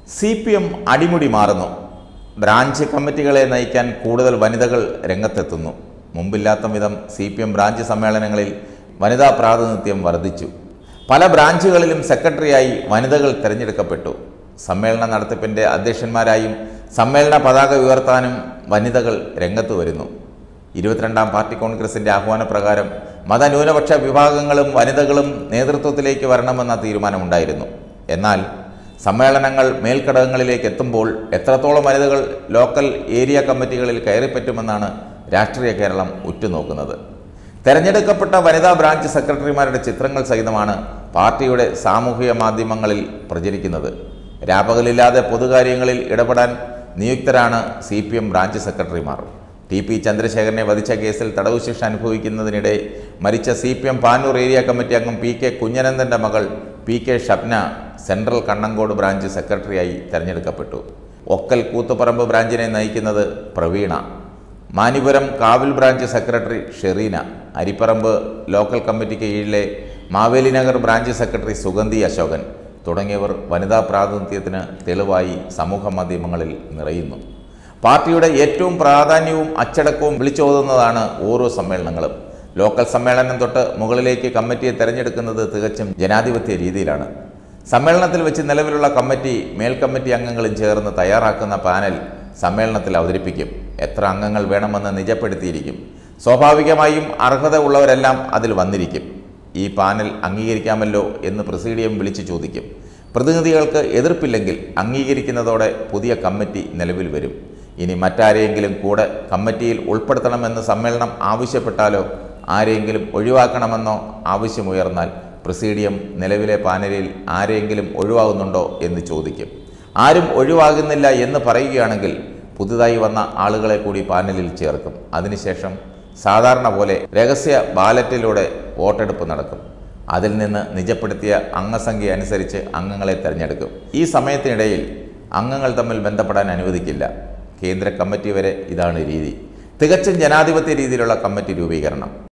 C P M അടിമുടി മാറുന്നു branch കമ്മിറ്റികളെ നയിക്കാൻ കൂടുതൽ വനിതകൾ രംഗത്തെത്തുന്നു മുമ്പില്ലാത്ത വിധം സി പി എം ബ്രാഞ്ച് സമ്മേളനങ്ങളിൽ വനിതാ പ്രാതിനിധ്യം വർദ്ധിച്ചു പല ബ്രാഞ്ചുകളിലും സെക്രട്ടറിയായി വനിതകൾ തിരഞ്ഞെടുക്കപ്പെട്ടു സമ്മേളന നടത്തിപ്പിൻ്റെ അധ്യക്ഷന്മാരായും സമ്മേളന പതാക ഉയർത്താനും വനിതകൾ രംഗത്ത് വരുന്നു ഇരുപത്തിരണ്ടാം പാർട്ടി കോൺഗ്രസിന്റെ ആഹ്വാനപ്രകാരം മതന്യൂനപക്ഷ വിഭാഗങ്ങളും വനിതകളും നേതൃത്വത്തിലേക്ക് വരണമെന്ന തീരുമാനമുണ്ടായിരുന്നു എന്നാൽ സമ്മേളനങ്ങൾ മേൽഘടകങ്ങളിലേക്ക് എത്തുമ്പോൾ എത്രത്തോളം വനിതകൾ ലോക്കൽ ഏരിയ കമ്മിറ്റികളിൽ കയറിപ്പറ്റുമെന്നാണ് രാഷ്ട്രീയ കേരളം ഉറ്റുനോക്കുന്നത് തെരഞ്ഞെടുക്കപ്പെട്ട വനിതാ ബ്രാഞ്ച് സെക്രട്ടറിമാരുടെ ചിത്രങ്ങൾ സഹിതമാണ് പാർട്ടിയുടെ സാമൂഹിക മാധ്യമങ്ങളിൽ പ്രചരിക്കുന്നത് രാപകലില്ലാതെ പൊതുകാര്യങ്ങളിൽ ഇടപെടാൻ നിയുക്തരാണ് സി പി എം ബ്രാഞ്ച് സെക്രട്ടറിമാർ ടി പി ചന്ദ്രശേഖരനെ വധിച്ച കേസിൽ തടവു ശിക്ഷ അനുഭവിക്കുന്നതിനിടെ മരിച്ച C P M Panoor area committee അംഗം പി കെ കുഞ്ഞനന്ദൻ്റെ മകൾ P K Shabna central Kannankode branch സെക്രട്ടറിയായി തെരഞ്ഞെടുക്കപ്പെട്ടു ഒക്കൽ കൂത്തുപറമ്പ് ബ്രാഞ്ചിനെ നയിക്കുന്നത് പ്രവീണ മാനിപുരം കാവിൽ branch secretary Shereena Arippparamba local കമ്മിറ്റിക്ക് കീഴിലെ മാവേലിനഗർ ബ്രാഞ്ച് സെക്രട്ടറി സുഗന്ധി അശോകൻ തുടങ്ങിയവർ വനിതാ പ്രാതിനിധ്യത്തിന് തെളിവായി സമൂഹ മാധ്യമങ്ങളിൽ നിറയുന്നു പാർട്ടിയുടെ ഏറ്റവും പ്രാധാന്യവും അച്ചടക്കവും വിളിച്ചോതുന്നതാണ് ഓരോ സമ്മേളനങ്ങളും ലോക്കൽ സമ്മേളനം തൊട്ട് മുകളിലേക്ക് കമ്മിറ്റിയെ തെരഞ്ഞെടുക്കുന്നത് തികച്ചും ജനാധിപത്യ രീതിയിലാണ് സമ്മേളനത്തിൽ വെച്ച് നിലവിലുള്ള കമ്മിറ്റി മേൽക്കമ്മിറ്റി അംഗങ്ങളും ചേർന്ന് തയ്യാറാക്കുന്ന പാനൽ സമ്മേളനത്തിൽ അവതരിപ്പിക്കും എത്ര അംഗങ്ങൾ വേണമെന്ന് നിജപ്പെടുത്തിയിരിക്കും സ്വാഭാവികമായും അർഹത ഉള്ളവരെല്ലാം അതിൽ വന്നിരിക്കും ഈ പാനൽ അംഗീകരിക്കാമല്ലോ എന്ന് പ്രസീഡിയം വിളിച്ചു ചോദിക്കും പ്രതിനിധികൾക്ക് എതിർപ്പില്ലെങ്കിൽ അംഗീകരിക്കുന്നതോടെ പുതിയ കമ്മിറ്റി നിലവിൽ വരും ഇനി മറ്റാരെയെങ്കിലും കൂടെ കമ്മിറ്റിയിൽ ഉൾപ്പെടുത്തണമെന്ന് സമ്മേളനം ആവശ്യപ്പെട്ടാലോ ആരെയെങ്കിലും ഒഴിവാക്കണമെന്നോ ആവശ്യമുയർന്നാൽ പ്രസീഡിയം നിലവിലെ പാനലിൽ ആരെയെങ്കിലും ഒഴിവാകുന്നുണ്ടോ എന്ന് ചോദിക്കും ആരും ഒഴിവാകുന്നില്ല എന്ന് പറയുകയാണെങ്കിൽ പുതുതായി വന്ന ആളുകളെ കൂടി പാനലിൽ ചേർക്കും അതിനുശേഷം സാധാരണ പോലെ രഹസ്യ ബാലറ്റിലൂടെ വോട്ടെടുപ്പ് നടക്കും അതിൽ നിന്ന് നിജപ്പെടുത്തിയ അംഗസംഖ്യ അനുസരിച്ച് അംഗങ്ങളെ തിരഞ്ഞെടുക്കും ഈ സമയത്തിനിടയിൽ അംഗങ്ങൾ തമ്മിൽ ബന്ധപ്പെടാൻ അനുവദിക്കില്ല കേന്ദ്ര കമ്മിറ്റി വരെ ഇതാണ് രീതി തികച്ചും ജനാധിപത്യ രീതിയിലുള്ള കമ്മിറ്റി രൂപീകരണം